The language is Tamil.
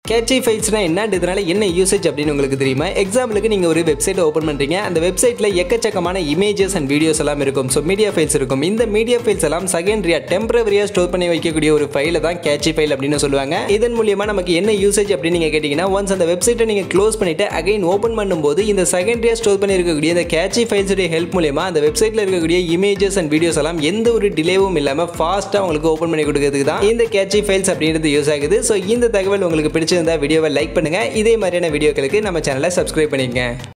கேட்சி ஃபைல்ஸ்னா என்ன இதனால என்ன யூசேஜ் அப்படின்னு உங்களுக்கு தெரியுமா எக்ஸாம்பிளுக்கு நீங்கள் ஒரு வெப்சைட் ஓப்பன் பண்ணுறீங்க அந்த வெப்சைட்டில் எக்கச்சக்கமான இமேஜஸ் அண்ட் வீடியோஸ் எல்லாம் இருக்கும் ஸோ மீடியா ஃபைல்ஸ் இருக்கும் இந்த மீடியா ஃபைல்ஸ் எல்லாம் செகண்டரியா டெம்பரவரியாக ஸ்டோர் பண்ணி வைக்கக்கூடிய ஒரு ஃபைலை தான் கேட்சி ஃபைல் அப்படின்னு சொல்லுவாங்க இதன் மூலியமா நமக்கு என்ன யூசேஜ் அப்படின்னு நீங்கள் கேட்டிங்கன்னா ஒன்ஸ் அந்த வெப்சைட்டை நீங்கள் க்ளோஸ் பண்ணிட்டு அகைன் ஓப்பன் பண்ணும்போது இந்த செகண்டரியாக ஸ்டோர் பண்ணி இருக்கக்கூடிய இந்த கேட்சி ஃபைல்ஸுடைய ஹெல்ப் மூலியமா அந்த வெப்சைட்டில் இருக்கக்கூடிய இமேஜஸ் அண்ட் வீடியோஸ் எல்லாம் எந்த ஒரு டிலேவும் இல்லாமல் ஃபாஸ்ட்டாக உங்களுக்கு ஓப்பன் பண்ணி கொடுக்கறதுக்கு தான் இந்த கேட்சி ஃபைல்ஸ் அப்படின்றது யூஸ் ஆகுது ஸோ இந்த தகவல் உங்களுக்கு பிடிச்சிருந்தா வீடியோவை லைக் பண்ணுங்க இதே மாதிரியான வீடியோக்களுக்கு நம்ம சேனலை சப்ஸ்கிரைப் பண்ணிக்கங்க